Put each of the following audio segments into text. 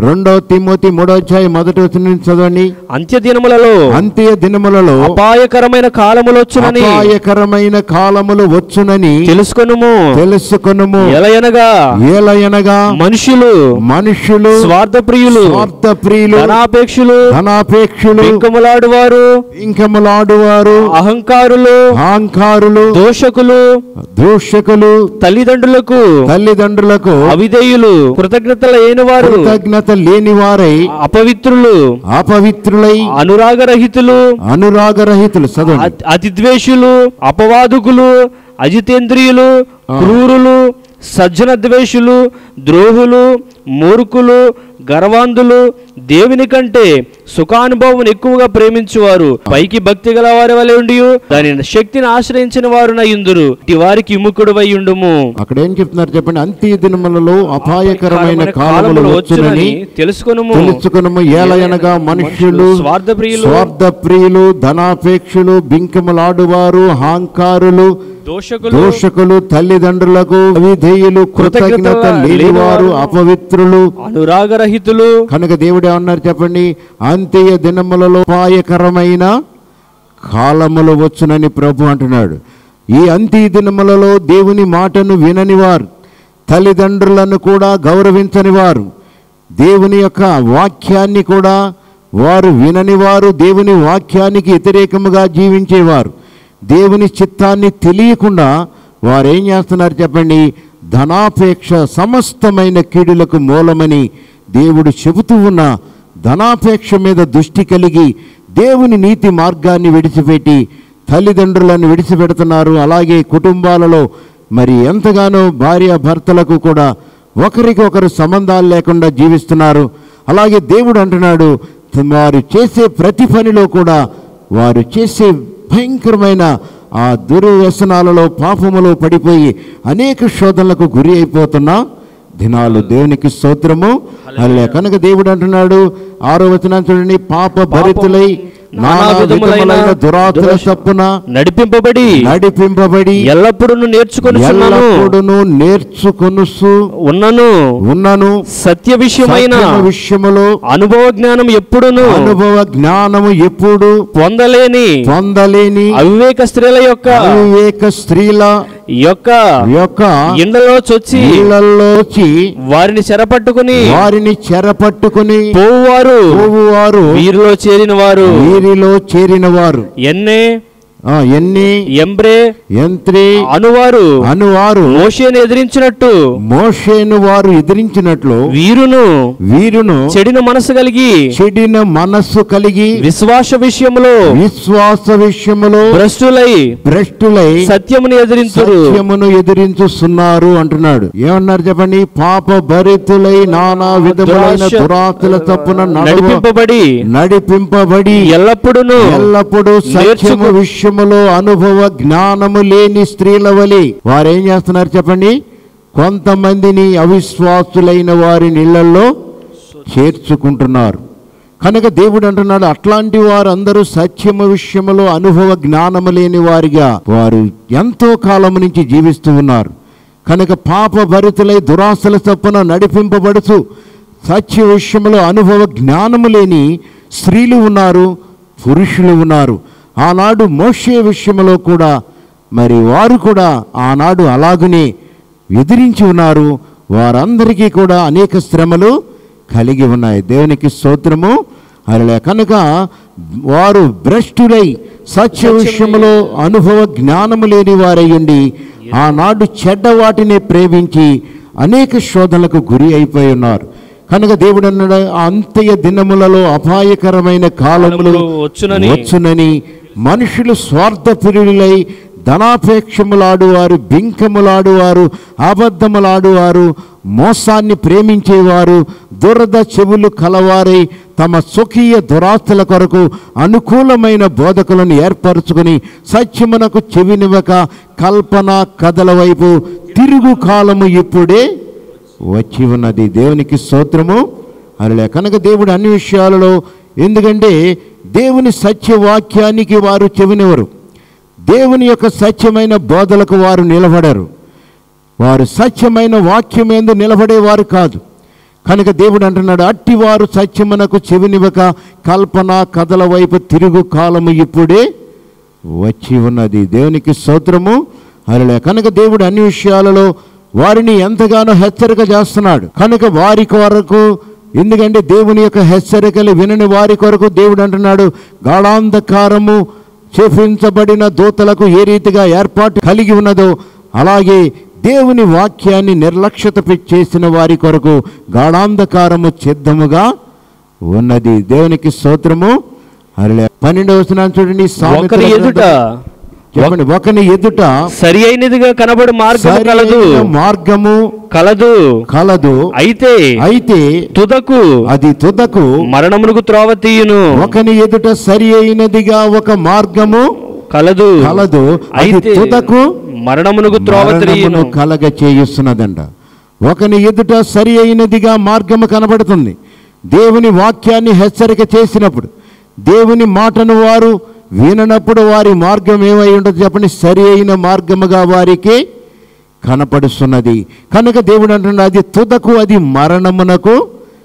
రెండో తిమోతి మూడో అధ్యాయం మొదటి వచ్చిన నుంచి చదవండి అంత్య దినములలో అంత్య దినములలో అపాయకరమైన కాలములొచ్చునని అపాయకరమైన కాలములు వచ్చునని తెలుసుకొనుము తెలుసుకొనుము ఎలయనగా ఏలయనగా మనుషులు మనుషులు స్వార్థ ప్రియులు స్వార్థ ప్రియులు ధనాపేక్షులు ధనాపేక్షులు ఇంకములాడువారు ఇంకములాడువారు అహంకారులు అహంకారులు దోషకులు దూషకులు తల్లిదండ్రులకు తల్లిదండ్రులకు అవిధేయులు కృతజ్ఞత లేని వారు కృతజ్ఞత లేని వారై అపవిత్రులు అపవిత్రులై అనురాగరహితులు అనురాగరహితులు చదవండి అతి- అతిద్వేషులు అపవాదుకులు అజితేంద్రియులు క్రూరులు సజ్జన ద్వేషులు ద్రోహులు మూర్ఖులు గర్వాంధులు దేవుని కంటే సుఖానుభవం ఎక్కువగా ప్రేమించువారు పైకి భక్తి గల వారి వలె ఉండి దాని శక్తిని ఆశ్రయించిన వారు ఇందురు ఇటు వారికి విముఖుడు వై ఉండుము అక్కడ ఏం చెప్తున్నారు చెప్పండి అంత్య దినములలో అపాయకరమైన కాలములు వచ్చునని తెలుసుకొనుము తెలుసుకునము ఏలయనగా మనుష్యులు స్వార్థప్రియులు స్వార్థ ప్రియులు ధనాపేక్షులు బింకములాడువారు అహంకారులు దోషకులు దోషకులు తల్లిదండ్రులకు అవిధేయులు కృతజ్ఞత లేనివారు అపవిత్రులు అనురాగరహితులు కనుక దేవుడు ఏమన్నారు చెప్పండి అంత్య దినములలో అపాయకరమైన కాలములు వచ్చునని ప్రభు అంటున్నాడు ఈ అంత్య దినములలో దేవుని మాటను వినని వారు తల్లిదండ్రులను కూడా గౌరవించని వారు దేవుని యొక్క వాక్యాన్ని కూడా వారు వినని వారు దేవుని వాక్యానికి వ్యతిరేకముగా జీవించేవారు దేవుని చిత్తాన్ని తెలియకుండా వారు ఏం చేస్తున్నారు చెప్పండి ధనాపేక్ష సమస్తమైన కీడులకు మూలమని దేవుడు చెబుతూ ఉన్న ధనాపేక్ష మీద దృష్టి కలిగి దేవుని నీతి మార్గాన్ని విడిచిపెట్టి తల్లిదండ్రులను విడిచిపెడుతున్నారు అలాగే కుటుంబాలలో మరి ఎంతగానో భార్య భర్తలకు కూడా ఒకరికి ఒకరు సంబంధాలు లేకుండా జీవిస్తున్నారు అలాగే దేవుడు అంటున్నాడు వారు చేసే ప్రతి పనిలో కూడా వారు చేసే భయంకరమైన ఆ దుర్వ్యసనాలలో పాపములో పడిపోయి అనేక శోధనలకు గురి అయిపోతున్న దినాలు దేవునికి స్తోత్రము అల్లే కనుక దేవుడు అంటున్నాడు ఆరో వచనం చూడండి పాప భరితులై నానా విధములైన దురాత్ర చప్పున నడిపింపబడి నడిపింపబడి ఎల్లప్పుడూ నేర్చుకొనుచున్నాను ఎల్లప్పుడూ నేర్చుకొనుసు ఉన్నను ఉన్నను సత్య విషయమైన సత్యము విషయములో అనుభవ జ్ఞానం ఎప్పుడును అనుభవ జ్ఞానము ఎప్పుడు పొందలేని పొందలేని అవివేక స్త్రీల యొక్క అవివేక స్త్రీల యొక్క యొక్క ఇండ్లలో చొచ్చి ఇళ్లలో వచ్చి వారిని చెరపట్టుకుని వారిని చెరపట్టుకుని పోవువారు పోవువారు వీరిలో చేరిన వారు వీరిలో చేరిన వారు ఎన్నే ఆ, ఎన్ని ఎంబ్రే యంత్రి అనువారు అనువారు మోషేను ఎదిరించినట్టు మోషేను వారు ఎదిరించినట్లు వీరును వీరును చెడిన మనసు కలిగి చెడిన మనస్సు కలిగి విశ్వాస విషయములో విశ్వాస విషయములో భ్రష్టులై భ్రష్టులై సత్యమును ఎదిరించురు సత్యమును ఎదిరించుస్తున్నారు అంటున్నాడు ఏమన్నారు చెప్పండి పాప భరితులై నానా విధములైన దురాశ- దురాతుల తప్పున నడువ నడిపింపబడి నడిపింపబడి ఎల్లప్పుడూ ఎల్లప్పుడూ సత్యము నేర్చుకు- విషయములో అనుభవ జ్ఞానము లేని స్త్రీల వలె వారు ఏం చేస్తున్నారు చెప్పండి కొంతమందిని అవిశ్వాసులైన వారి ఇళ్లలో చేర్చుకుంటున్నారు కనుక దేవుడు అంటున్నాడు అట్లాంటి వారు అందరూ సత్యము విషయములో అనుభవ జ్ఞానము లేని వారిగా వారు ఎంతో కాలం నుంచి జీవిస్తూ ఉన్నారు కనుక పాప భరితులై దురాశల తప్పున నడిపింపబడుతూ సత్య విషయంలో అనుభవ జ్ఞానము లేని స్త్రీలు ఉన్నారు పురుషులు ఉన్నారు ఆనాడు మోషే విషయంలో కూడా మరి వారు కూడా ఆనాడు అలాగనే ఎదిరించి ఉన్నారు వారందరికీ కూడా అనేక శ్రమలు కలిగి ఉన్నాయి దేవునికి స్తోత్రము అలా కనుక వారు భ్రష్టులై సత్య విషయంలో అనుభవ జ్ఞానము లేని వారై ఉండి ఆనాడు చెడ్డ వాటిని ప్రేమించి అనేక శోధనలకు గురి అయిపోయి ఉన్నారు కనుక దేవుడు అన్నాడు "ఆ అంత్య దినములలో అపాయకరమైన కాలములు వచ్చునని వచ్చునని మనుషులు స్వార్థపురులై ధనాపేక్షములాడువారు బింకములాడువారు అబద్ధములాడువారు మోసాన్ని ప్రేమించేవారు దురద చెవులు కలవారై తమ స్వకీయ దురాస్తుల కొరకు అనుకూలమైన బోధకులను ఏర్పరచుకుని సత్యమునకు చెవినివ్వక కల్పన కథల వైపు తిరుగు కాలము ఇప్పుడే వచ్చి ఉన్నది దేవునికి స్తోత్రము అలా కనుక దేవుడు అన్ని విషయాలలో ఎందుకంటే దేవుని సత్యవాక్యానికి వారు చెవినెవరు దేవుని యొక్క సత్యమైన బోధలకు వారు నిలబడరు వారు సత్యమైన వాక్యం ఎందు నిలబడేవారు కాదు కనుక దేవుడు అంటున్నాడు అట్టివారు సత్యమునకు చెవినివ్వక కల్పన కథల వైపు తిరుగు కాలము ఇప్పుడే వచ్చి ఉన్నది దేవునికి స్తోత్రము అరలే కనుక దేవుడు అన్ని విషయాలలో వారిని ఎంతగానో హెచ్చరిక చేస్తున్నాడు కనుక వారి కొరకు ఎందుకంటే దేవుని యొక్క హెచ్చరికలు వినని వారి కొరకు దేవుడు అంటున్నాడు గాఢాంధకారము చేపించబడిన దూతలకు ఏ రీతిగా ఏర్పాటు కలిగి ఉన్నదో అలాగే దేవుని వాక్యాన్ని నిర్లక్ష్యత పె- చేసిన వారి కొరకు గాఢాంధకారము సిద్ధముగా ఉన్నది దేవునికి స్తోత్రము అరలే పన్నెండవ వచనం చూడండి సామెతల ఒకరి ఎదుట గ్రంథం- చెప్పండి ఒకని ఎదుట సరి అయినదిగా కనబడు మార్గం కలదు సరైన మార్గము కలదు కలదు అయితే అయితే తుదకు అది తుదకు మరణమునకు త్రోవ తీయును ఒకని ఎదుట సరి అయినదిగా ఒక మార్గము కలదు కలదు అది అయితే తుదకు మరణమునకు త్రోవ మరణమును తీయును కలగ చేయుస్తున్నదంట ఒకని ఎదుట సరి అయినదిగా మార్గము కనబడుతుంది దేవుని వాక్యాన్ని హెచ్చరిక చేసినప్పుడు దేవుని మాటను వారు విననప్పుడు వారి మార్గం ఏమై ఉండదు చెప్పండి సరి అయిన మార్గముగా వారికి కనపడుస్తున్నది కనుక దేవుడు అంటున్నాడు అది తుదకు అది మరణమునకు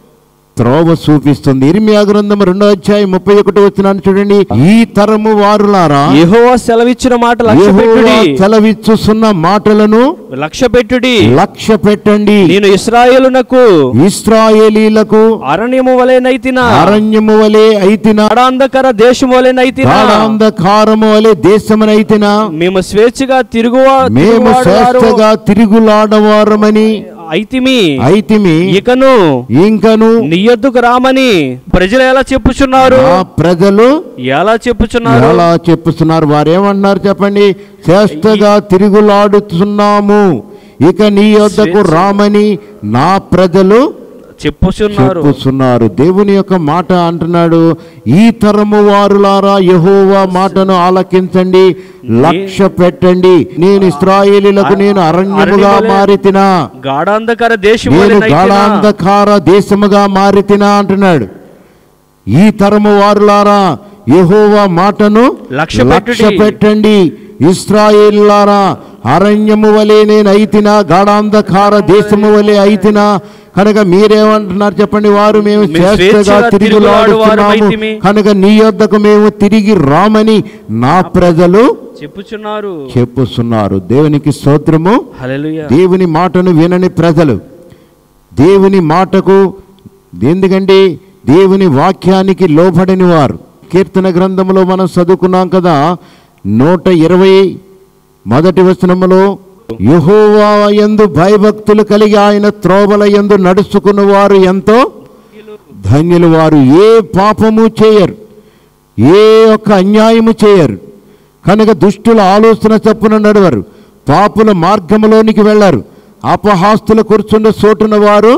త్రోవ చూపిస్తుంది ఇర్మియా గ్రంథం రెండో అధ్యాయం ముప్పై ఒకటి వచ్చినాను చూడండి ఈ తరము వారులారా యెహోవా సెలవిచ్చిన మాట లక్ష్య యెహోవా పెట్టుడి సెలవిచ్చుచున్న మాటలను లక్ష్య పెట్టుడి లక్ష్య పెట్టండి నేను ఇస్రాయేలునకు ఇస్రాయేలీలకు అరణ్యము వలె నైతిన అరణ్యము వలె అయితిన గాఢాంధకర దేశము వలె నైతిన గాఢాంధకారము వలె దేశమునైతిన మేము స్వేచ్ఛగా తిరుగువా మేము తిరుగువాడువారు శ్రేష్టగా తిరుగులాడవారమని అయితిమి అయితిమి ఇకను ఇంకను నీ యొద్దకు రామని ప్రజలు ఎలా చెప్పుచున్నారు ఆ ప్రజలు ఎలా చెప్పుచున్నారు ఎలా చెప్పుతున్నారు వారు ఏమంటున్నారు చెప్పండి శ్రేష్టగా తిరుగులాడుతున్నాము ఇక నీ యొద్దకు రామని నా ప్రజలు చెప్పుచున్నారు చెప్పుచున్నారు దేవుని యొక్క మాట అంటున్నాడు ఈ తరము వారులారా యెహోవా మాటను ఆలకించండి లక్ష్య పెట్టండి నేను ఇస్రాయేలీలకు నేను అరణ్యముగా మారితినా గాఢాంధకర దేశము వలె నేను నైతిన గాఢాంధకార దేశముగా మారితినా అంటున్నాడు ఈ తరము వారులారా యెహోవా మాటను లక్ష్య పెట్టుడి. లక్ష్య పెట్టండి ఇస్రాయేలులారా అరణ్యము వలె నేను అయితినా గాఢాంధకార దేశము వలె అయితినా కనుక మీరేమంటున్నారు చెప్పండి వారు మేము మేము శ్రేష్టగా స్వేచ్ఛగా తిరుగులాడుతున్నాము తిరుగులాడువారమైతిమి. కనుక నీ యొద్దకు మేము తిరిగి రామని నా ప్రజలు చెప్పుచున్నారు చెప్పుస్తున్నారు దేవునికి స్తోత్రము హల్లెలూయా దేవుని మాటను వినని ప్రజలు దేవుని మాటకు ఎందుకంటే దేవుని వాక్యానికి లోబడని వారు కీర్తన గ్రంథములో మనం చదువుకున్నాం కదా నూట ఇరవై మొదటి వచనములో యెహోవా యందు భయభక్తులు కలిగి ఆయన త్రోవల యందు నడుచుకున్న వారు ఎంతో ధన్యులు వారు ఏ పాపము చేయరు ఏ ఒక్క అన్యాయము చేయరు కనుక దుష్టుల ఆలోచన చప్పున నడవరు పాపుల మార్గములోనికి వెళ్ళరు అపహాస్తులు కూర్చుండ చోటున వారు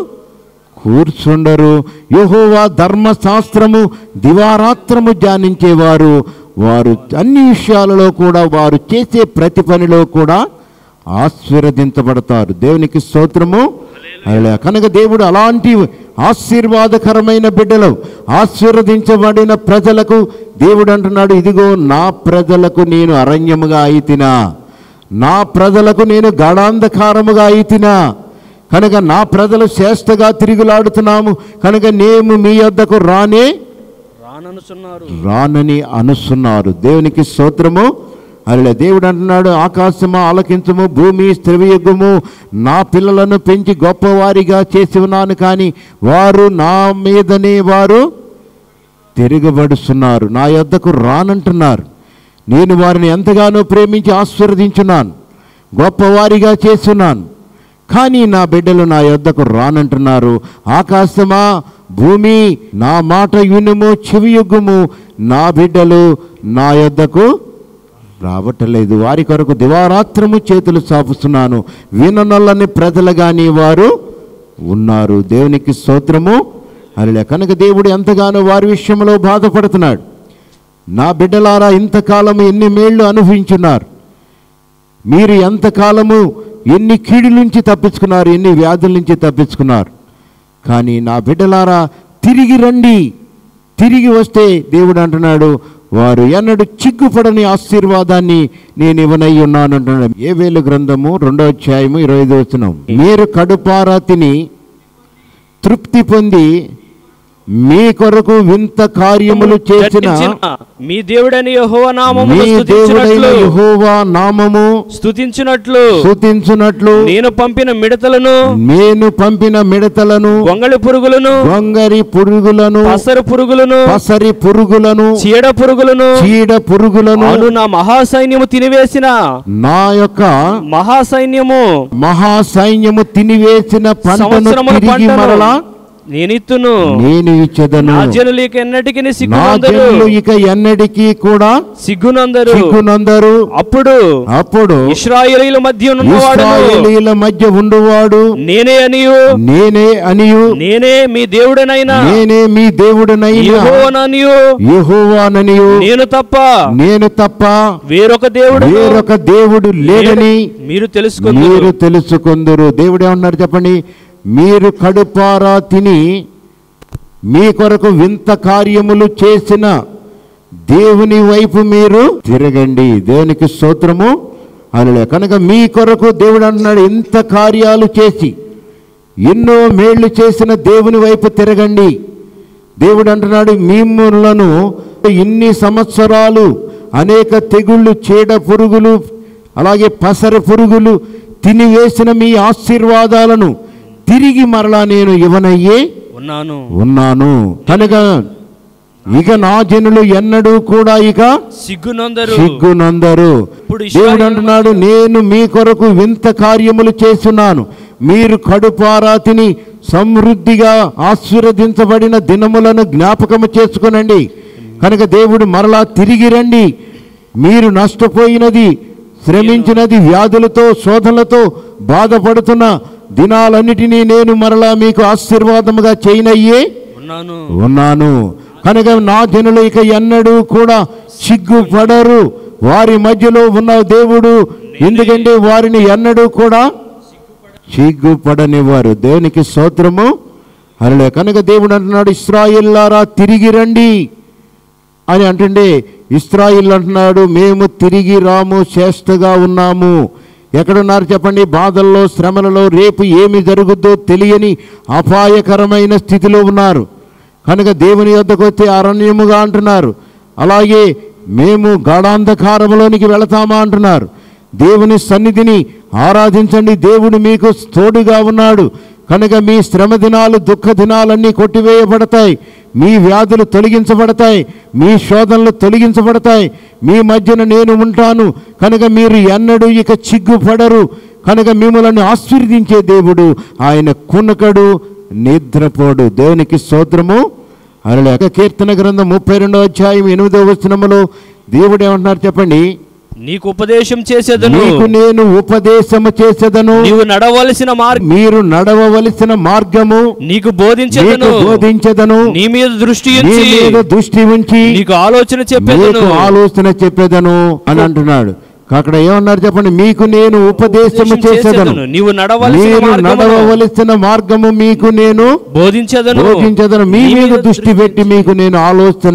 కూర్చుండరు యెహోవా ధర్మశాస్త్రము దివారాత్రము ధ్యానించేవారు వారు అన్ని విషయాలలో కూడా వారు చేసే ప్రతి పనిలో కూడా ఆశీర్వదించబడతారు దేవునికి స్తోత్రము అలా కనుక దేవుడు అలాంటి ఆశీర్వాదకరమైన బిడ్డలు ఆశీర్వదించబడిన ప్రజలకు దేవుడు అంటున్నాడు ఇదిగో నా ప్రజలకు నేను అరణ్యముగా అయితినా నా ప్రజలకు నేను గడాంధకారముగా అయితినా కనుక నా ప్రజలు శ్రేష్టగా తిరుగులాడుతున్నాము కనుక నేను మీ యొద్దకు రానే రాననుచున్నారు రానని అనుస్తున్నారు దేవునికి స్తోత్రము అలా దేవుడు అంటున్నాడు ఆకాశము ఆలకించము భూమి స్త్రవియుగము నా పిల్లలను పెంచి గొప్పవారిగా చేసి ఉన్నాను కానీ వారు నా మీదనే వారు తిరగబడుతున్నారు నా యొద్దకు రానంటున్నారు నేను వారిని ఎంతగానో ప్రేమించి ఆశీర్వదించున్నాను గొప్పవారిగా చేస్తున్నాను కానీ నా బిడ్డలు నా యొద్దకు రానంటున్నారు ఆకాశమా భూమి నా మాట వినుము చెవియొగ్గుము నా బిడ్డలు నా యొద్దకు రావటలేదు వారి కొరకు దివారాత్రము చేతులు చాపుస్తున్నాను విననొల్లని ప్రజలు కానీ వారు ఉన్నారు దేవునికి స్తోత్రము అలా కనుక దేవుడు ఎంతగానో వారి విషయంలో బాధపడుతున్నాడు నా బిడ్డలారా ఇంతకాలం ఎన్ని మేళ్ళు అనుభవించున్నారు మీరు ఎంతకాలము ఎన్ని కీడుల నుంచి తప్పించుకున్నారు ఎన్ని వ్యాధుల నుంచి తప్పించుకున్నారు కానీ నా బిడ్డలారా తిరిగి రండి తిరిగి వస్తే దేవుడు అంటున్నాడు వారు ఎన్నడూ చిగ్గుపడని ఆశీర్వాదాన్ని నేను ఇవ్వనై ఉన్నాను అంటున్నాడు ఏ వేలు గ్రంథము రెండో అధ్యాయము ఇరవై ఐదు వచనం మీరు కడుపారా తిని తృప్తి పొంది మీ కొరకు వింత కార్యములు చేసిన జరిగించిన మీ దేవుడైన యెహోవా నామమును మీ దేవుడైన స్తుతించినట్లు యెహోవా నామము స్తుతించినట్లు స్తుతించునట్లు నేను పంపిన మిడతలను నేను పంపిన మిడతలను గొంగళి పురుగులను గొంగరి పురుగులను పసరు పురుగులను పసరి పురుగులను చీడ పురుగులను చీడ పురుగులను అను నా మహాసైన్యము తినివేసిన నా యొక్క మహాసైన్యము మహాసైన్యము తినివేసిన పంటను సంవత్సరముల తిరిగి పంటను మరలా నేనిత్తును నేను ఇచ్చదను నా జనులు ఇక ఎన్నటికి నా సిగ్గునందరు జనులు ఇక ఎన్నటికీ కూడా సిగ్గునందరు చిక్కునందరు అప్పుడు అప్పుడు ఇస్రాయేలీల మధ్య ఉన్నవాడు ఇశ్రాయేలీల మధ్య ఉండువాడు నేనే అనియు నేనే అనియు నేనే మీ దేవుడనైనా నేనే మీ దేవుడనైన యెహోవాననియు యెహోవాననియు నేను తప్ప నేను తప్ప వేరొక దేవుడు వేరొక దేవుడు లేడని మీరు తెలుసుకుందరు మీరు తెలుసుకుందరు దేవుడు ఏమన్నారు చెప్పండి మీరు కడుపారా తిని మీ కొరకు వింత కార్యములు చేసిన దేవుని వైపు మీరు తిరగండి దేవునికి స్తోత్రము అలా కనుక మీ కొరకు దేవుడు అంటున్నాడు ఇంత కార్యాలు చేసి ఎన్నో మేళ్లు చేసిన దేవుని వైపు తిరగండి దేవుడు అంటున్నాడు మిమ్మలను ఇన్ని సంవత్సరాలు అనేక తెగుళ్ళు చీడ పురుగులు అలాగే పసర పురుగులు తినివేసిన మీ ఆశీర్వాదాలను తిరిగి మరలా నేను ఇవ్వనయ్యే ఉన్నాను ఉన్నాను కనుక ఇక నా జనులు ఎన్నడూ కూడా ఇక సిగ్గునందరు సిగ్గునందరు ఇప్పుడు దేవుడు ఇశ్రాయేలు అంటున్నాడు నేను మీ కొరకు వింత కార్యములు చేస్తున్నాను మీరు కడుపారా తిని సమృద్ధిగా ఆశీర్వదించబడిన దినములను జ్ఞాపకము చేసుకునండి కనుక దేవుడు మరలా తిరిగి రండి మీరు నష్టపోయినది శ్రమించినది వ్యాధులతో శోధనలతో బాధపడుతున్న దినాలన్నిటినీ నేను మరలా మీకు ఆశీర్వాదముగా చేయనయ్యే ఉన్నాను ఉన్నాను కనుక నా జనులు ఇక ఎన్నడూ కూడా సిగ్గుపడరు వారి మధ్యలో ఉన్న దేవుడు ఎందుకంటే వారిని ఎన్నడూ కూడా సిగ్గుపడనివ్వరు దేవునికి స్తోత్రము అరలే కనుక దేవుడు అంటున్నాడు ఇస్రాయిల్లారా తిరిగి రండి అని అంటుండే ఇస్రాయిల్ అంటున్నాడు మేము తిరిగి రాము చేష్టగా ఉన్నాము ఎక్కడున్నారు చెప్పండి బాధల్లో శ్రమలలో రేపు ఏమి జరుగుద్దో తెలియని అపాయకరమైన స్థితిలో ఉన్నారు కనుక దేవుని యొద్దకు వచ్చి అరణ్యముగా అంటున్నారు అలాగే మేము గాఢాంధకారంలోనికి వెళతామా అంటున్నారు దేవుని సన్నిధిని ఆరాధించండి దేవుడు మీకు తోడుగా ఉన్నాడు కనుక మీ శ్రమ దినాలు దుఃఖ దినాలన్నీ కొట్టివేయబడతాయి మీ వ్యాధులు తొలగించబడతాయి మీ శోధనలు తొలగించబడతాయి మీ మధ్యన నేను ఉంటాను కనుక మీరు ఎన్నడూ ఇక చిగ్గుపడరు కనుక మిమ్మల్ని ఆశీర్వదించే దేవుడు ఆయన కునకడు నిద్రపోడు దేవునికి స్తోత్రము అరలేక కీర్తన గ్రంథం ముప్పై రెండో అధ్యాయం ఎనిమిదో వచనములో దేవుడు ఏమంటున్నారు చెప్పండి నీకు ఉపదేశం చేసేదను నీకు నేను ఉపదేశము చేసేదను నీవు నడవలసిన మార్గం మీరు నడవవలసిన మార్గము నీకు నీకు బోధించేదను బోధించదను నీ మీద దృష్టి నీ ఉంచి మీద దృష్టి ఉంచి నీకు ఆలోచన చెప్పేదను నీకు ఆలోచన చెప్పేదను అని అంటున్నాడు అక్కడ ఏమన్నారు చెప్పండి మీకు నేను ఉపదేశము చేసేదను నీవు నడవలసిన మీరు మార్గమును నడవవలసిన మార్గము మీకు నేను బోధించేదను బోధించదను మీ మీద దృష్టి పెట్టి మీకు నేను ఆలోచన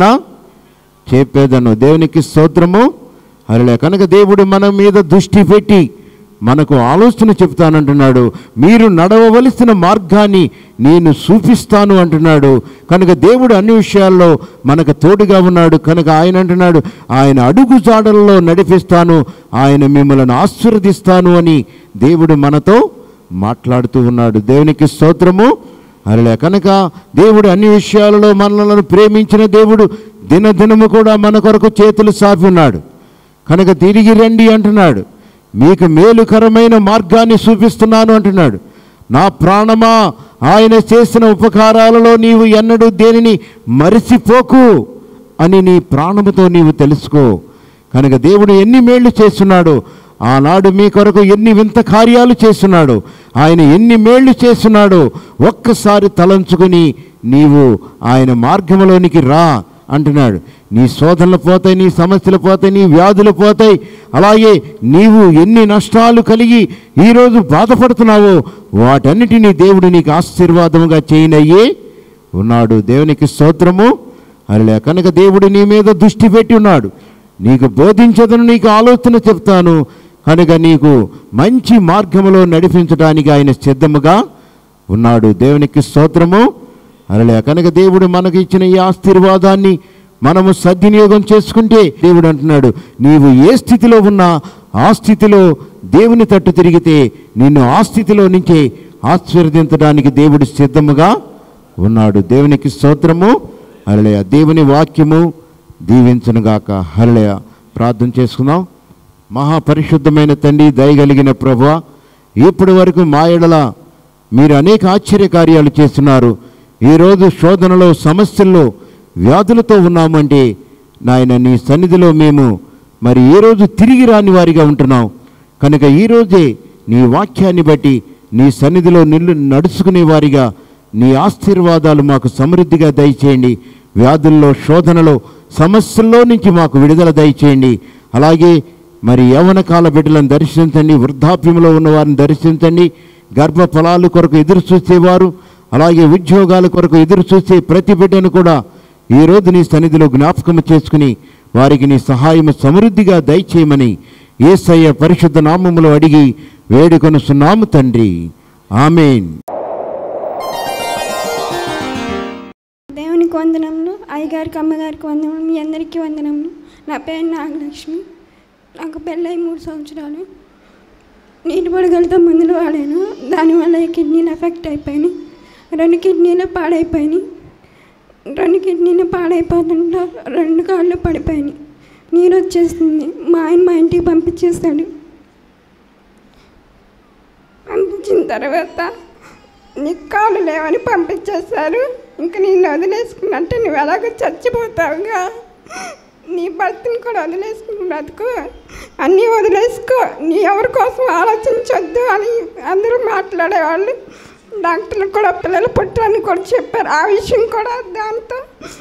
చెప్పేదను దేవునికి స్తోత్రము అరలే కనుక దేవుడు మన మీద దృష్టి పెట్టి మనకు ఆలోచన చెప్తానంటున్నాడు మీరు నడవవలసిన మార్గాన్ని నేను చూపిస్తాను అంటున్నాడు కనుక దేవుడు అన్ని విషయాల్లో మనకు తోడుగా ఉన్నాడు కనుక ఆయన అంటున్నాడు ఆయన అడుగు జాడల్లో నడిపిస్తాను ఆయన మిమ్మల్ని ఆశీర్వదిస్తాను అని దేవుడు మనతో మాట్లాడుతూ ఉన్నాడు దేవునికి స్తోత్రము అరలే కనుక దేవుడు అన్ని విషయాలలో మనలను ప్రేమించిన దేవుడు దినదినము కూడా మన కొరకు చేతులు సాపి ఉన్నాడు కనుక తిరిగి రండి అంటున్నాడు మీకు మేలుకరమైన మార్గాన్ని చూపిస్తున్నాను అంటున్నాడు నా ప్రాణమా ఆయన చేసిన ఉపకారాలలో నీవు ఎన్నడూ దేనిని మరిసిపోకు అని నీ ప్రాణముతో నీవు తెలుసుకో కనుక దేవుడు ఎన్ని మేళ్లు చేస్తున్నాడో ఆనాడు మీ కొరకు ఎన్ని వింత కార్యాలు చేస్తున్నాడు ఆయన ఎన్ని మేళ్లు చేస్తున్నాడో ఒక్కసారి తలంచుకుని నీవు ఆయన మార్గంలోనికి రా అంటున్నాడు నీ శోధనలు పోతాయి నీ సమస్యలు పోతాయి నీ వ్యాధులు పోతాయి అలాగే నీవు ఎన్ని నష్టాలు కలిగి ఈరోజు బాధపడుతున్నావో వాటన్నిటినీ దేవుడు నీకు ఆశీర్వాదముగా చేయనయ్యే ఉన్నాడు దేవునికి స్తోత్రము అలా కనుక దేవుడు నీ మీద దృష్టి పెట్టి ఉన్నాడు నీకు బోధించదను నీకు ఆలోచన చెప్తాను కనుక నీకు మంచి మార్గములో నడిపించడానికి ఆయన సిద్ధముగా ఉన్నాడు దేవునికి స్తోత్రము అరలే కనుక దేవుడు మనకి ఇచ్చిన ఈ ఆశీర్వాదాన్ని మనము సద్వినియోగం చేసుకుంటే దేవుడు అంటున్నాడు నీవు ఏ స్థితిలో ఉన్నా ఆ స్థితిలో దేవుని తట్టు తిరిగితే నిన్ను ఆ స్థితిలో నుంచే ఆశీర్వదించడానికి దేవుడు సిద్ధముగా ఉన్నాడు దేవునికి స్తోత్రము హరళయ దేవుని వాక్యము దీవించనుగాక హరళయ ప్రార్థన చేసుకుందాం మహాపరిశుద్ధమైన తండ్రి దయగలిగిన ప్రభు ఇప్పటి వరకు మా ఎడల మీరు అనేక ఆశ్చర్య కార్యాలు చేస్తున్నారు ఈరోజు శోధనలో సమస్యల్లో వ్యాధులతో ఉన్నామంటే నాయన నీ సన్నిధిలో మేము మరి ఈ రోజు తిరిగి రాని వారిగా ఉంటున్నాం కనుక ఈరోజే నీ వాక్యాన్ని బట్టి నీ సన్నిధిలో నిల్లు నడుచుకునే వారిగా నీ ఆశీర్వాదాలు మాకు సమృద్ధిగా దయచేయండి వ్యాధుల్లో శోధనలో సమస్యల్లో నుంచి మాకు విడుదల దయచేయండి అలాగే మరి యవన కాల బిడ్డలను దర్శించండి వృద్ధాప్యంలో ఉన్న వారిని దర్శించండి గర్భ ఫలాలు కొరకు ఎదురు చూసేవారు అలాగే ఉద్యోగాల కొరకు ఎదురు చూసే ప్రతి బిడ్డను కూడా ఈ రోజు నీ సన్నిధిలో జ్ఞాపకం చేసుకుని వారికి నీ సహాయం సమృద్ధిగా దయచేయమని ఏసయ్య పరిశుద్ధ నామములో అడిగి వేడుకొనుస్తున్నాము తండ్రి ఆమెన్ దేవునికి వందనములు అయ్యగారికి అమ్మగారికి వందనములు మీ అందరికీ వందనములు నా పేరు నాగలక్ష్మి నాకు పెళ్ళై మూడు సంవత్సరాలు నీటి బుడగలతో మందులు వాడాను దానివల్ల ఈ కిడ్నీలు ఎఫెక్ట్ అయిపోయినాయి రెండు కిడ్నీలు పాడైపోయినాయి రెండు కిడ్నీలు పాడైపోతుంటే రెండు కాళ్ళు పడిపోయినాయి నీరు వచ్చేస్తుంది మా ఆయన మా ఇంటికి పంపించేస్తాడు పంపించిన తర్వాత నీకు కాలు లేవని పంపించేశారు ఇంక నేను వదిలేసుకున్నట్టే నువ్వు ఎలాగో చచ్చిపోతావుగా నీ భర్తని కూడా వదిలేసుకుని బ్రతుకు అన్నీ వదిలేసుకో నీ ఎవరి కోసం ఆలోచించొద్దు అని అందరూ మాట్లాడేవాళ్ళు డాక్టర్లు కూడా పిల్లలు పుట్టారని కూడా చెప్పారు ఆ విషయం కూడా దాంతో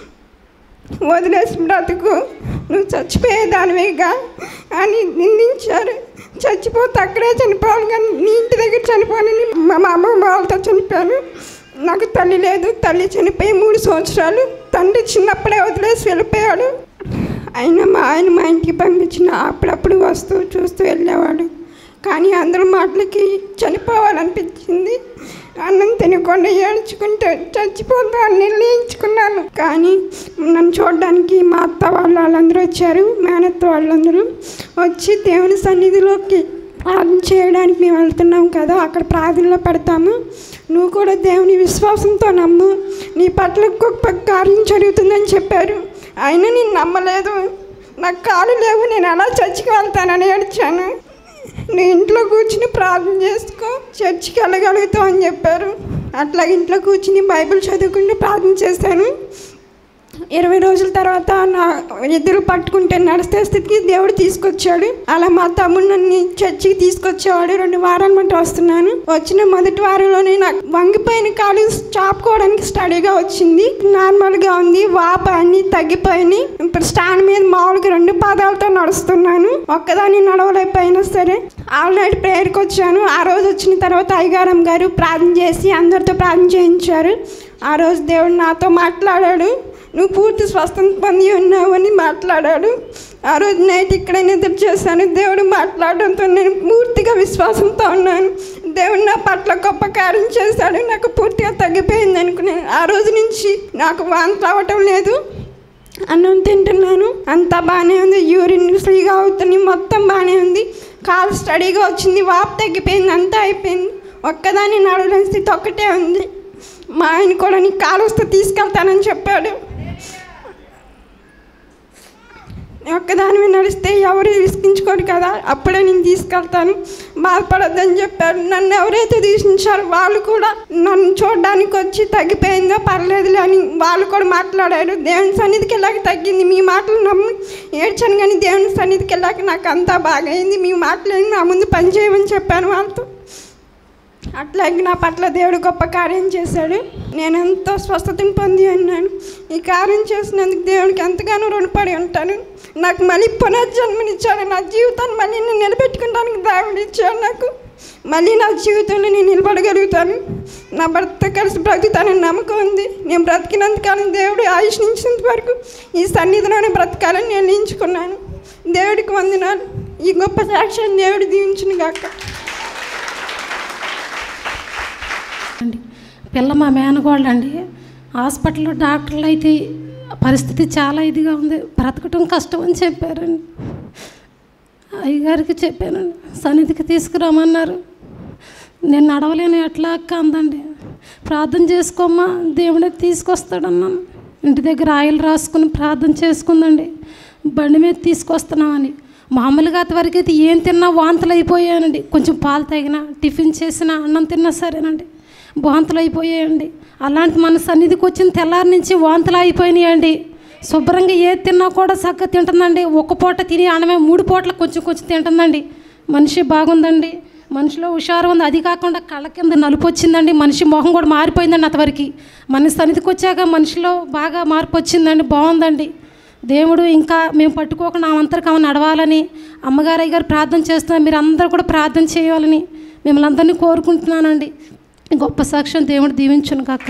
వదిలేసి బ్రతుకు నువ్వు చచ్చిపోయేదానివేగా అని నిందించారు చచ్చిపోతే అక్కడే చనిపోవాలి కానీ నీ ఇంటి దగ్గర చనిపోవాలని మా మా అమ్మ వాళ్ళతో చనిపోయాను నాకు తల్లి లేదు తల్లి చనిపోయి మూడు సంవత్సరాలు తండ్రి చిన్నప్పుడే వదిలేసి వెళ్ళిపోయాడు అయినా మా ఆయన మా ఇంటికి పంపించిన అప్పుడప్పుడు వస్తూ చూస్తూ వెళ్ళేవాడు కానీ అందరి మాటలకి చనిపోవాలనిపించింది అన్నం తినకుండా ఏడ్చుకుంటే చచ్చిపోతా అని నిర్ణయించుకున్నాను కానీ నన్ను చూడడానికి మా అత్త వాళ్ళు వాళ్ళందరూ వచ్చారు మేనత్త వాళ్ళందరూ వచ్చి దేవుని సన్నిధిలోకి ప్రార్థన చేయడానికి మేము వెళ్తున్నాం కదా అక్కడ ప్రార్థనలో పెడతాము నువ్వు కూడా దేవుని విశ్వాసంతో నమ్ము నీ పట్ల గొప్ప కార్యం జరుగుతుందని చెప్పారు అయినా నేను నమ్మలేదు నాకు కాలు లేవు నేను ఎలా చర్చికి వెళ్తానని ఏడ్చాను నీ ఇంట్లో కూర్చుని ప్రార్థన చేసుకో చర్చికి వెళ్ళగలుగుతావు అని చెప్పారు అట్లా ఇంట్లో కూర్చుని బైబిల్ చదువుకుంటూ ప్రార్థన చేశాను ఇరవై రోజుల తర్వాత నా ఎదురు పట్టుకుంటే నడిస్తే స్థితికి దేవుడు తీసుకొచ్చాడు అలా మా తమ్ముడు నన్ను చర్చికి తీసుకొచ్చేవాడు రెండు వారాల మట్టి వస్తున్నాను వచ్చిన మొదటి వారంలోనే నాకు వంగిపోయిన కాలు చాపుకోవడానికి స్టడీగా వచ్చింది నార్మల్గా ఉంది వాప అన్ని తగ్గిపోయినాయి ఇప్పుడు స్టాండ్ మీద మామూలుగా రెండు పాదాలతో నడుస్తున్నాను ఒక్కదాన్ని నడవలేకపోయినా సరే ఆల్ నైట్ ప్రేయర్కి వచ్చాను ఆ రోజు వచ్చిన తర్వాత అయ్యగారం గారు ప్రార్థన చేసి అందరితో ప్రార్థన చేయించారు ఆ రోజు దేవుడు నాతో మాట్లాడాడు నువ్వు పూర్తి స్వస్థత పొంది ఉన్నావు అని మాట్లాడాడు ఆ రోజు నైట్ ఇక్కడ నిద్ర చేశాను దేవుడు మాట్లాడడంతో నేను పూర్తిగా విశ్వాసంతో ఉన్నాను దేవుడు నా పట్ల గొప్ప కార్యం చేశాడు నాకు పూర్తిగా తగ్గిపోయింది అనుకున్నాను ఆ రోజు నుంచి నాకు వాంతి అవ్వటం లేదు అన్నం తింటున్నాను అంతా బాగానే ఉంది యూరిన్ ఫ్రీగా అవుతుంది మొత్తం బాగానే ఉంది కాలు స్టడీగా వచ్చింది వాపు తగ్గిపోయింది అంతా అయిపోయింది ఒక్కదాన్ని నడవలేని స్థితి ఒక్కటే ఉంది మా ఆయన కూడా నీ కాలు వస్తే తీసుకెళ్తానని చెప్పాడు ఒక్కదాని మీద నడిస్తే ఎవరు విసిగించుకోరు కదా అప్పుడే నేను తీసుకెళ్తాను బాధపడొద్దని చెప్పారు నన్ను ఎవరైతే తీసుకుంటారో వాళ్ళు కూడా నన్ను చూడడానికి వచ్చి తగ్గిపోయిందో పర్లేదులే అని వాళ్ళు కూడా మాట్లాడారు దేవుని సన్నిధికి వెళ్ళాక తగ్గింది మీ మాటలు నమ్మి ఏడ్చాను కానీ దేవుని సన్నిధికి వెళ్ళాక నాకు అంతా బాగైంది మీ మాటలు నా ముందు పని చేయమని చెప్పాను వాళ్ళతో అట్లాగే నా పట్ల దేవుడు గొప్ప కార్యం చేశాడు నేను ఎంతో స్వస్థతను పొంది ఉన్నాను ఈ కార్యం చేసినందుకు దేవుడికి ఎంతగానో రుణపడి ఉంటాను నాకు మళ్ళీ పునర్జన్మనిచ్చాడు నా జీవితాన్ని మళ్ళీ నేను నిలబెట్టుకోవడానికి దేవుడు ఇచ్చాడు నాకు మళ్ళీ నా జీవితంలో నేను నిలబడగలుగుతాను నా భర్త కలిసి బ్రతుకుతానని నమ్మకం ఉంది నేను బ్రతికినంతకాలం దేవుడు ఆయుష్నించినంత వరకు ఈ సన్నిధిలోనే బ్రతకాలని నిర్ణయించుకున్నాను దేవుడికి వందనాలు ఈ గొప్ప సాక్ష్యాన్ని దేవుడు దీవించును గాక అండి పిల్ల మా మేనగోళ్ళు అండి హాస్పిటల్లో డాక్టర్లు అయితే పరిస్థితి చాలా ఇదిగా ఉంది బ్రతకటం కష్టం అని చెప్పారండి అయ్యగారికి చెప్పానండి సన్నిధికి తీసుకురామన్నారు నేను నడవలేను ఎట్లా అక్క అందండి ప్రార్థన చేసుకోమ్మా దేవుడే తీసుకొస్తాడన్నాను ఇంటి దగ్గర ఆయిల్ రాసుకుని ప్రార్థన చేసుకుందండి బండి మీద తీసుకొస్తున్నామని మామూలుగా వరకు అయితే ఏం తిన్నా వాంతులు అయిపోయానండి కొంచెం పాలు తగిన టిఫిన్ చేసిన అన్నం తిన్నా సరేనండి వాంతులు అయిపోయాయండి అలాంటి మన సన్నిధికి వచ్చిన తెల్లారి నుంచి వాంతులు అయిపోయినాయండి శుభ్రంగా ఏది తిన్నా కూడా చక్కగా తింటుందండి ఒక్క పూట తిని అన్నమే మూడు పూటలు కొంచెం కొంచెం తింటుందండి మనిషి బాగుందండి మనిషిలో హుషారు ఉంది అది కాకుండా కళ్ళ కింద నలుపు వచ్చిందండి మనిషి మొహం కూడా మారిపోయిందండి అంతవరకు మన సన్నిధికి వచ్చాక మనిషిలో బాగా మార్పు వచ్చిందండి బాగుందండి దేవుడు ఇంకా మేము పట్టుకోకుండా ఆమంతరికి ఆమె నడవాలని అమ్మగారు అయ్యగారు ప్రార్థన చేస్తున్నారు మీరు అందరూ కూడా ప్రార్థన చేయాలని మిమ్మల్ని అందరినీ కోరుకుంటున్నానండి గొప్ప సాక్ష్యం దేవుడు దీవించును కాక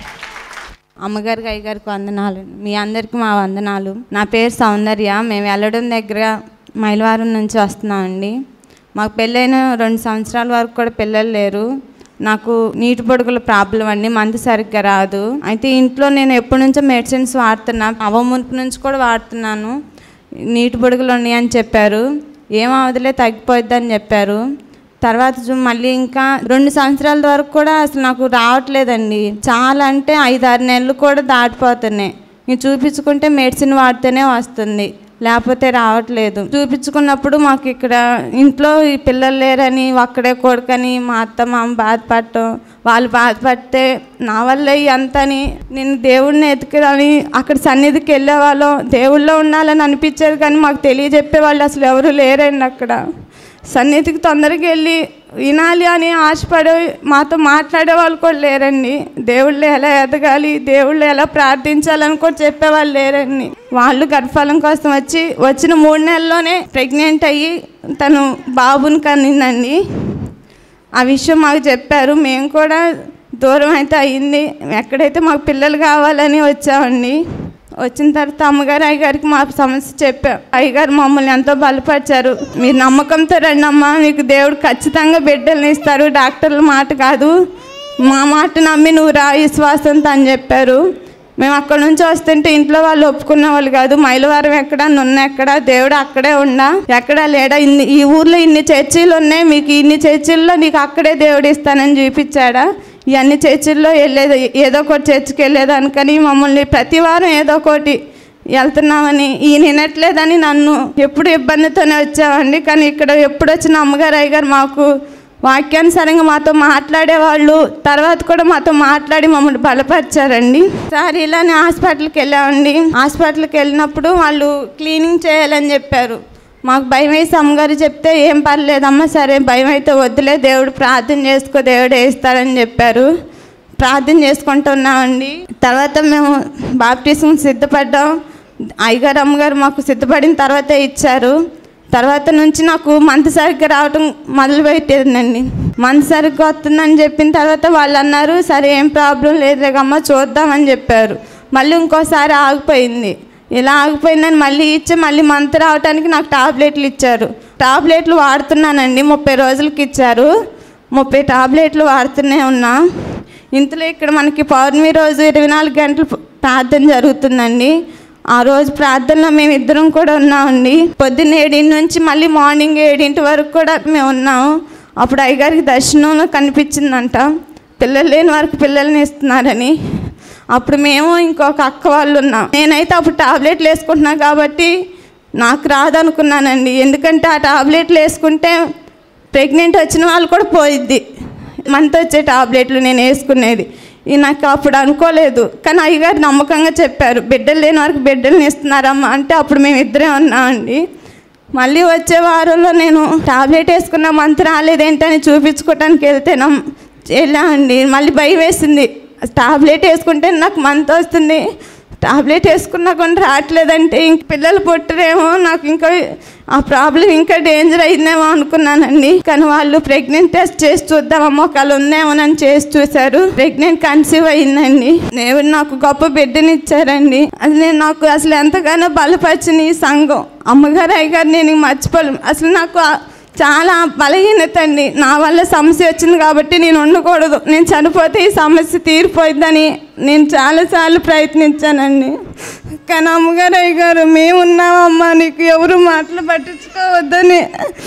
అమ్మగారికి అయ్యగారికి వందనాలు మీ అందరికీ మా వందనాలు నా పేరు సౌందర్య మేము వెళ్ళడం దగ్గర మైలవారం నుంచి వస్తున్నామండి మాకు పెళ్ళైన రెండు సంవత్సరాల వరకు కూడా పిల్లలు లేరు నాకు నీటి పొడుగుల ప్రాబ్లం అండి మందు సరిగ్గా రాదు అయితే ఇంట్లో నేను ఎప్పటి నుంచో మెడిసిన్స్ వాడుతున్నా అవ మునుపు నుంచి కూడా వాడుతున్నాను నీటి పొడుగులు ఉన్నాయని చెప్పారు ఏం అవదులే తగ్గిపోద్దని చెప్పారు తర్వాత చూ- మళ్ళీ ఇంకా రెండు సంవత్సరాల వరకు కూడా అసలు నాకు రావట్లేదండి చాలా అంటే ఐదు ఆరు నెలలు కూడా దాటిపోతున్నాయి నేను చూపించుకుంటే మెడిసిన్ వాడితేనే వస్తుంది లేకపోతే రావట్లేదు చూపించుకున్నప్పుడు మాకు ఇక్కడ ఇంట్లో ఈ పిల్లలు లేరని ఒక్కడే కొడుకని మా అత్త మామ బాధపడటం వాళ్ళు బాధపడితే నా వల్ల అంతని నేను దేవుడిని ఎత్తుకుని అక్కడ సన్నిధికి వెళ్ళేవాళ్ళం దేవుళ్ళో ఉండాలని అనిపించేది కానీ మాకు తెలియజెప్పే వాళ్ళు అసలు ఎవరు లేరండి అక్కడ సన్నిధికి తొందరగా వెళ్ళి వినాలి అని ఆశపడే మాతో మాట్లాడే వాళ్ళు కూడా లేరండి దేవుళ్ళు ఎలా ఎదగాలి దేవుళ్ళు ఎలా ప్రార్థించాలని కూడా చెప్పేవాళ్ళు లేరండి వాళ్ళు గర్భఫలం కోసం వచ్చి వచ్చిన మూడు నెలల్లోనే ప్రెగ్నెంట్ అయ్యి తను బాబుని కనిందండి ఆ విషయం మాకు చెప్పారు మేము కూడా దూరం అయితే అయ్యింది ఎక్కడైతే మాకు పిల్లలు కావాలని వచ్చామండి వచ్చిన తర్వాత అమ్మగారు అయ్యగారికి మా సమస్య చెప్పాం అయ్యగారు మమ్మల్ని ఎంతో బలపరిచారు మీరు నమ్మకంతో రండి అమ్మా మీకు దేవుడు ఖచ్చితంగా బిడ్డల్ని ఇస్తారు డాక్టర్ల మాట కాదు మా మాట నమ్మి నువ్వు రా విశ్వాసంతో అని చెప్పారు మేము అక్కడ నుంచి వస్తుంటే ఇంట్లో వాళ్ళు ఒప్పుకున్న వాళ్ళు కాదు మైలవారం ఎక్కడ నున్న ఎక్కడ దేవుడు అక్కడే ఉండా ఎక్కడా లేడా ఇన్ని ఈ ఊర్లో ఇన్ని చర్చిలు ఉన్నాయి మీకు ఇన్ని చర్చిల్లో నీకు అక్కడే దేవుడు ఇస్తానని చూపించాడా ఈ అన్ని చర్చిల్లో వెళ్ళేది ఏదో ఒకటి చర్చికి వెళ్ళేదానికని మమ్మల్ని ప్రతి వారం ఏదో ఒకటి వెళ్తున్నామని ఈయన వినట్లేదని నన్ను ఎప్పుడు ఇబ్బందితోనే వచ్చామండి కానీ ఇక్కడ ఎప్పుడు వచ్చిన అమ్మగారు అయ్యగారు మాకు వాక్యానుసారంగా మాతో మాట్లాడేవాళ్ళు తర్వాత కూడా మాతో మాట్లాడి మమ్మల్ని బలపరిచారండి సార్ ఇలానే హాస్పిటల్కి వెళ్ళామండి హాస్పిటల్కి వెళ్ళినప్పుడు వాళ్ళు క్లీనింగ్ చేయాలని చెప్పారు మాకు భయం వేసి అమ్మగారు చెప్తే ఏం పర్లేదమ్మా సరే భయం అయితే వద్దులే దేవుడు ప్రార్థన చేసుకో దేవుడు వేస్తాడని చెప్పారు ప్రార్థన చేసుకుంటున్నామండి తర్వాత మేము బాప్టిజం సిద్ధపడ్డాం అయ్యగారు అమ్మగారు మాకు సిద్ధపడిన తర్వాత ఇచ్చారు తర్వాత నుంచి నాకు మంత్ సరిగ్గా రావటం మొదలు పెట్టేదండి మంత్ సరిగ్గా వస్తుందని చెప్పిన తర్వాత వాళ్ళు అన్నారు సరే ఏం ప్రాబ్లం లేదులేగమ్మ చూద్దామని చెప్పారు మళ్ళీ ఇంకోసారి ఆగిపోయింది ఇలా ఆగిపోయిందని మళ్ళీ ఇచ్చి మళ్ళీ మంత్ రావడానికి నాకు టాబ్లెట్లు ఇచ్చారు టాబ్లెట్లు వాడుతున్నానండి ముప్పై రోజులకి ఇచ్చారు ముప్పై టాబ్లెట్లు వాడుతూనే ఉన్నా ఇంతలో ఇక్కడ మనకి పౌర్ణమి రోజు ఇరవై నాలుగు గంటలు ప్రార్థన జరుగుతుందండి ఆ రోజు ప్రార్థనలో మేము ఇద్దరం కూడా ఉన్నామండి పొద్దున్న ఏడింటి నుంచి మళ్ళీ మార్నింగ్ ఏడింటి వరకు కూడా మేము ఉన్నాము అప్పుడు అయ్యగారికి దర్శనంలో కనిపించిందంట పిల్లలు లేని వారికి పిల్లల్ని ఇస్తున్నారని అప్పుడు మేము ఇంకొక అక్క వాళ్ళు ఉన్నాం నేనైతే అప్పుడు టాబ్లెట్లు వేసుకుంటున్నా కాబట్టి నాకు రాదనుకున్నానండి ఎందుకంటే ఆ టాబ్లెట్లు వేసుకుంటే ప్రెగ్నెంట్ వచ్చిన వాళ్ళు కూడా పోయిద్ది మంత్ వచ్చే టాబ్లెట్లు నేను వేసుకునేది ఇది నాకు అప్పుడు అనుకోలేదు కానీ అయ్యగారు నమ్మకంగా చెప్పారు బిడ్డలు లేని వారికి బిడ్డల్ని ఇస్తున్నారమ్మా అంటే అప్పుడు మేము ఇద్దరే ఉన్నామండి మళ్ళీ వచ్చే వారంలో నేను టాబ్లెట్ వేసుకున్న మంత్ రాలేదేంటని చూపించుకోవటానికి వెళ్తేనా వెళ్ళామండి మళ్ళీ భయం వేసింది టాబ్లెట్ వేసుకుంటే నాకు మంత్ వస్తుంది టాబ్లెట్ వేసుకున్నా కొన్ని రావట్లేదంటే ఇంక పిల్లలు పుట్టరేమో నాకు ఇంకా ఆ ప్రాబ్లం ఇంకా డేంజర్ అయిందేమో అనుకున్నానండి కానీ వాళ్ళు ప్రెగ్నెంట్ టెస్ట్ చేసి చూద్దామమ్మా ఒకళ్ళు ఉందేమోనని చేసి చూశారు ప్రెగ్నెంట్ కన్సీవ్ అయిందండి దేవుడు నాకు గొప్ప బిడ్డని ఇచ్చారండి అది నేను నాకు అసలు ఎంతగానో బలపరిచిన ఈ సంఘం అమ్మగారు అయ్యగారు నేను ఇంక మర్చిపోలేను అసలు నాకు ఆ చాలా బలహీనత అండి నా వల్ల సమస్య వచ్చింది కాబట్టి నేను ఉండకూడదు నేను చనిపోతే ఈ సమస్య తీరిపోయిద్దని నేను చాలాసార్లు ప్రయత్నించానండి కానీ అమ్మగారు అయ్యగారు మేము ఉన్నామమ్మా నీకు ఎవరు మాటలు పట్టించుకోవద్దని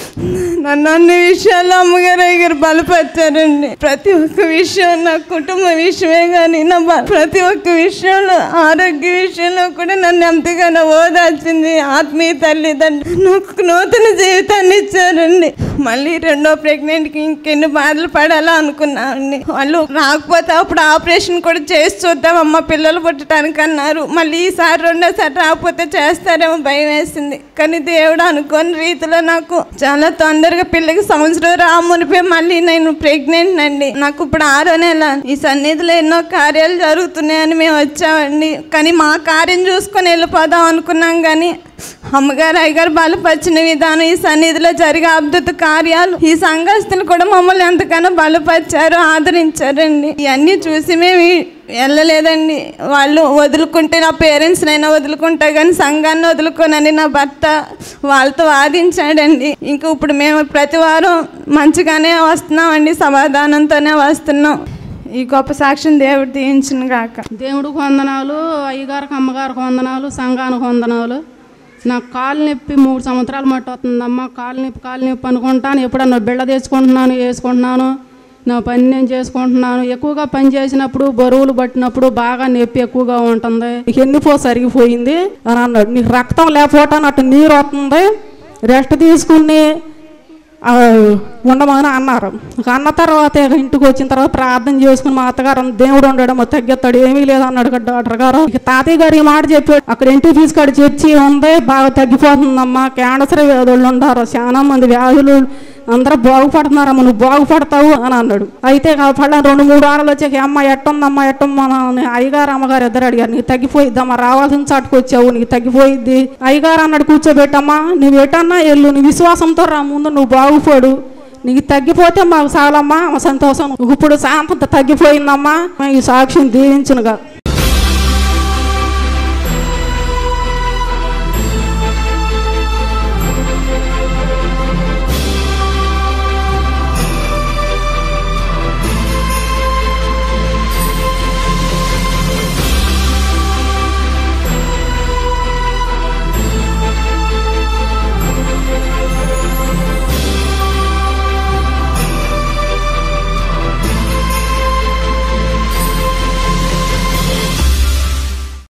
నన్ను అన్ని విషయాల్లో అమ్మగారు అయ్యగారు బలపరిచారండి ప్రతి ఒక్క విషయం నా కుటుంబ విషయమే కానీ నా బ- ప్రతి ఒక్క విషయంలో ఆరోగ్య విషయంలో కూడా నన్ను ఎంతగానో ఓదార్చింది ఆత్మీయ తల్లిదండ్రులు నాకు నూతన జీవితాన్ని ఇచ్చారండి మళ్ళీ రెండో ప్రెగ్నెంట్కి ఇంకెన్ని బాధలు పడాలా అనుకున్నానండి వాళ్ళు రాకపోతే అప్పుడు ఆపరేషన్ కూడా చేసి చూద్దాం అమ్మ పిల్లలు పుట్టడానికి అన్నారు మళ్ళీ ఈసారి రెండోసారి రాకపోతే చేస్తారేమో భయం వేసింది కానీ దేవుడు అనుకోని రీతిలో నాకు చాలా తొందరగా పిల్లకి సంవత్సరం రామునిపై మళ్ళీ నేను ప్రెగ్నెంట్ అండి నాకు ఇప్పుడు ఆరో నెల ఈ సన్నిధిలో ఎన్నో కార్యాలు జరుగుతున్నాయని మేము వచ్చామండి కానీ మా కార్యం చూసుకొని వెళ్ళిపోదాం అనుకున్నాం కానీ అమ్మగారు అయ్యగారు బలపరిచిన విధానం ఈ సన్నిధిలో జరిగే అద్భుత కార్యాలు ఈ సంఘస్థులు కూడా మమ్మల్ని ఎంతగానో బలపరిచారు ఆదరించారండి ఇవన్నీ చూసి మేము ఈ- వెళ్ళలేదండి వాళ్ళు వదులుకుంటే నా పేరెంట్స్నైనా వదులుకుంటా కానీ సంఘాన్ని వదులుకోనని నా భర్త వాళ్ళతో వాదించాడండి ఇంకా ఇప్పుడు మేము ప్రతి వారం మంచిగానే వస్తున్నామండి సమాధానంతోనే వస్తున్నాం ఈ గొప్ప సాక్ష్యం దేవుడు దీవించిన గాక దేవుడికి వందనాలు అయ్యగారికి అమ్మగారికి వందనాలు సంఘానికి వందనాలు నాకు కాలు నొప్పి మూడు సంవత్సరాలు మట్టి వస్తుందమ్మా కాలు నొప్పి కాలు నొప్పి అనుకుంటాను ఎప్పుడన్నా బిళ్ళ తెచ్చుకుంటున్నాను వేసుకుంటున్నాను నా పని నేను చేసుకుంటున్నాను ఎక్కువగా పని చేసినప్పుడు బరువులు పట్టినప్పుడు బాగా నొప్పి ఎక్కువగా ఉంటుంది నీకు ఎన్నిపో సరిగిపోయింది అని అన్నాడు నీకు రక్తం లేకపోవటానికి అటు నీరు వస్తుంది రెస్ట్ తీసుకుని ఆ, ఉండమని అన్నారు ఇక అన్న తర్వాత ఇక ఇంటికి వచ్చిన తర్వాత ప్రార్థన చేసుకుని మా అత్తగారు దేవుడు ఉండడం మా తగ్గెత్తాడు ఏమీ లేదు అన్నాడు కదా డాక్టర్ గారు ఇక తాతయ్య గారు ఈ మాట చెప్పాడు అక్కడ ఇంటికి తీసుకాడు చర్చి ఉంది బాగా తగ్గిపోతుందమ్మా క్యాన్సర్ వ్యాధులు ఉండారు చాలా మంది వ్యాధులు అందరూ బాగుపడుతున్నారమ్మ నువ్వు బాగుపడతావు అని అన్నాడు అయితే ఇక పళ్ళ రెండు మూడు వారాలు వచ్చాక అమ్మ ఎట్టుందమ్మా ఎట్టమ్మా అని అయ్యగారు అమ్మగారు ఇద్దరు అడిగారు నీకు తగ్గిపోయిద్దమ్మా రావాల్సిన చాటుకు వచ్చావు నీకు తగ్గిపోయిద్ది అయ్యగారు అన్నాడు కూర్చోబెట్టమ్మా నువ్వు ఎటన్నా వెళ్ళు నీ విశ్వాసంతో రా ముందు నువ్వు బాగుపడు నీకు తగ్గిపోతే మాకు చాలమ్మా సంతోషం ఇప్పుడు శాంతం తగ్గిపోయిందమ్మా ఈ సాక్ష్యం దీవించునుగా